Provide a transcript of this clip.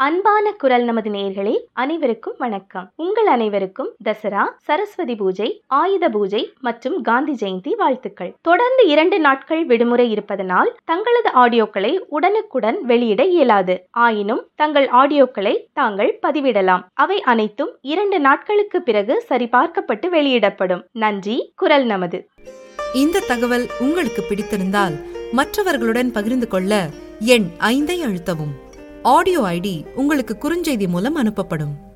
அன்பான குரல் நமது நேயர்களே அனைவருக்கும் வணக்கம் உங்கள் அனைவருக்கும் தசரா சரஸ்வதி பூஜை ஆயுத பூஜை மற்றும் காந்தி ஜெயந்தி வாழ்த்துக்கள் தொடர்ந்து இரண்டு நாட்கள் விடுமுறை இருப்பதனால் தங்களது ஆடியோக்களை உடனுக்குடன் வெளியிட இயலாது ஆயினும் தங்கள் ஆடியோக்களை தாங்கள் பதிவிடலாம் அவை அனைத்தும் இரண்டு நாட்களுக்கு பிறகு சரிபார்க்கப்பட்டு வெளியிடப்படும் நன்றி குரல் நமது இந்த தகவல் உங்களுக்கு பிடித்திருந்தால் மற்றவர்களுடன் பகிர்ந்து கொள்ள எண் ஐந்தை அழுத்தவும் ஆடியோ ஐடி உங்களுக்கு குறுஞ்செய்தி மூலம் அனுப்பப்படும்